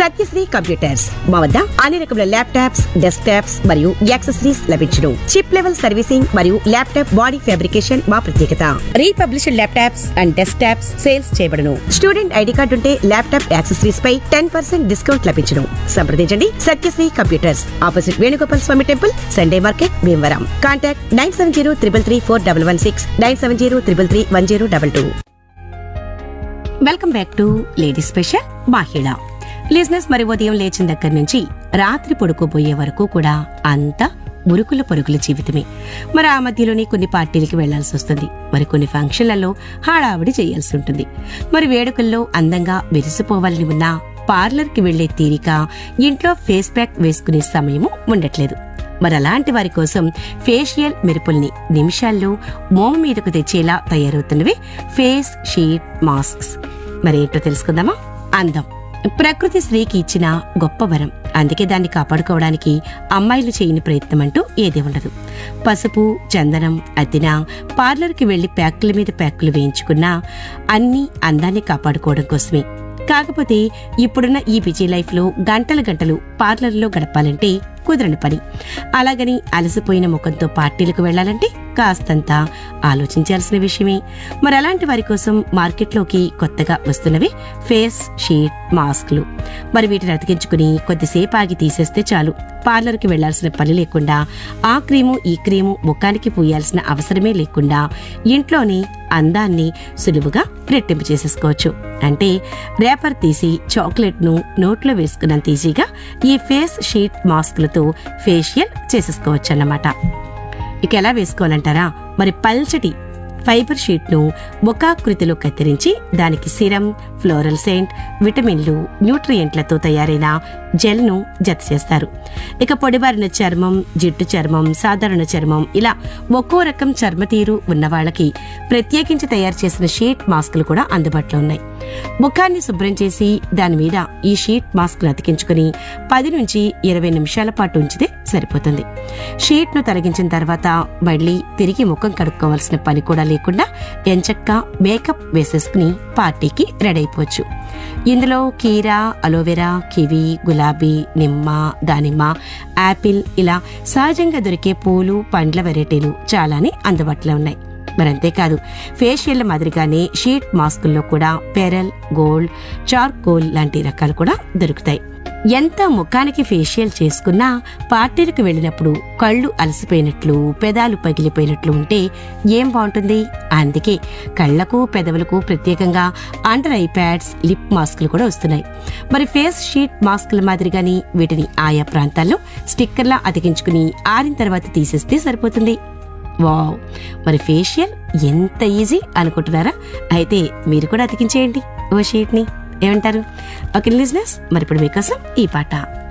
Satyasri computers మా వద్ద అన్ని రకముల ల్యాప్టాప్స్ డెస్క్ టాప్స్ మరియు యాక్సెసరీస్ లభించును చిప్ లెవెల్ సర్వీసింగ్ మరియు ల్యాప్టాప్ బాడీ ఫ్యాబ్రికేషన్ మా ప్రత్యేకత refurbished laptops and desktops sales చేయబడును స్టూడెంట్ ఐడి కార్డు ఉంటే ల్యాప్టాప్ యాక్సెసరీస్ పై టెన్ పర్సెంట్ డిస్కౌంట్ లభించును సంప్రదించండి Satyasri computers opposite Venugopal Swamy temple Sunday market Bhimavaram contact nine seven zero triple three four double one six nine seven zero triple three one zero double two welcome back to lady special మహిళ లిజినెస్ మరి ఉదయం లేచిన దగ్గర నుంచి రాత్రి పడుకోబోయే వరకు కూడా అంతా ఉరుకుల పరుగుల జీవితమే మరి ఆ మధ్యలోనే కొన్ని పార్టీలకి వెళ్లాల్సి వస్తుంది మరి కొన్ని ఫంక్షన్లలో హడావిడి చేయాల్సి ఉంటుంది మరి వేడుకల్లో అందంగా విరిసిపోవాలని ఉన్నా పార్లర్కి వెళ్లే తీరిక ఇంట్లో ఫేస్ ప్యాక్ వేసుకునే సమయము ఉండట్లేదు మరి అలాంటి వారి కోసం ఫేషియల్ మెరుపుల్ని నిమిషాల్లో మోమ మీదకు తెచ్చేలా తయారవుతున్నవి ఫేస్ షీట్ మాస్క్స్ మరి ఏంటో తెలుసుకుందామా అందం ప్రకృతి స్త్రీకి ఇచ్చిన గొప్ప వరం అందుకే దాన్ని కాపాడుకోవడానికి అమ్మాయిలు చేయని ప్రయత్నం అంటూ ఏది ఉండదు పసుపు చందనం అతిన పార్లర్కి వెళ్లి ప్యాకుల మీద ప్యాకులు వేయించుకున్నా అన్నీ అందాన్ని కాపాడుకోవడం కోసమే కాకపోతే ఇప్పుడున్న ఈ బిజీ లైఫ్ లో గంటలు గంటలు పార్లర్లో గడపాలంటే కుదరని పని అలాగని అలసిపోయిన ముఖంతో పార్టీలకు వెళ్లాలంటే కాస్తంత ఆలోచించాల్సిన విషయమే మరి అలాంటి వారి కోసం మార్కెట్లోకి కొత్తగా వస్తున్నవి ఫేస్ షీట్ మాస్క్లు మరి వీటిని అతికించుకుని కొద్దిసేపు ఆగి తీసేస్తే చాలు పార్లర్కి వెళ్లాల్సిన పని లేకుండా ఆ క్రీము ఈ క్రీము ముఖానికి పూయాల్సిన అవసరమే లేకుండా ఇంట్లోనే అందాన్ని సులువుగా రెట్టింపు చేసేసుకోవచ్చు అంటే రేపర్ తీసి చాక్లెట్ ను నోట్లో వేసుకున్నంత ఈజీగా ఈ ఫేస్ షీట్ మాస్క్లతో ఫేషియల్ చేసేసుకోవచ్చు అన్నమాట ఇక ఎలా వేసుకోవాలంటారా మరి పల్చటి ఫైబర్ షీట్ ను ముఖాకృతిలో కత్తిరించి దానికి సిరం ఫ్లోరల్ సెంట్ విటమిన్లు న్యూట్రియంట్లతో తయారైన జెల్ ను జత చేస్తారు ఇక పొడిబారిన చర్మం జిడ్డు చర్మం సాధారణ చర్మం ఇలా ఒక్కో రకం చర్మ తీరు ఉన్న వాళ్ళకి ప్రత్యేకించి తయారు చేసిన షీట్ మాస్కులు కూడా అందుబాటులో ఉన్నాయి ముఖాన్ని శుభ్రం చేసి దాని మీద ఈ షీట్ మాస్క్ అతికించుకుని పది నుంచి ఇరవై నిమిషాల పాటు ఉంచితే సరిపోతుంది షీట్ ను తొలగించిన తర్వాత మళ్ళీ తిరిగి ముఖం కడుక్కోవాల్సిన పని కూడా లేకుండా ఎంచక్క మేకప్ వేసేసుకుని పార్టీకి రెడీ అయిపోవచ్చు ఇందులో కీరా అలోవెరా కివి గులాబీ నిమ్మ దానిమ్మ యాపిల్ ఇలా సహజంగా దొరికే పూలు పండ్ల వెరైటీలు చాలానే అందుబాటులో ఉన్నాయి మరి అంతేకాదు ఫేషియల్ మాదిరిగానే షీట్ మాస్కుల్లో కూడా పెరల్ గోల్డ్ చార్కోల్ లాంటి రకాలు కూడా దొరుకుతాయి ఎంత ముఖానికి ఫేషియల్ చేసుకున్నా పార్టీలకు వెళ్ళినప్పుడు కళ్ళు అలసిపోయినట్లు పెదాలు పగిలిపోయినట్లు ఉంటే ఏం బాగుంటుంది అందుకే కళ్లకు పెదవులకు ప్రత్యేకంగా అండర్ ఐ ప్యాడ్స్ లిప్ మాస్కులు కూడా వస్తున్నాయి మరి ఫేస్ షీట్ మాస్కుల మాదిరిగాని వీటిని ఆయా ప్రాంతాల్లో స్టిక్కర్లా అతికించుకుని ఆరిన తర్వాత తీసేస్తే సరిపోతుంది వావ్ మరి ఫేషియల్ ఎంత ఈజీ అనుకుంటున్నారా అయితే మీరు కూడా అతికించేయండి ఓ షీట్ని ఏమంటారు ఓకే లిజినెస్ మరి ఇప్పుడు మీకోసం ఈ పాట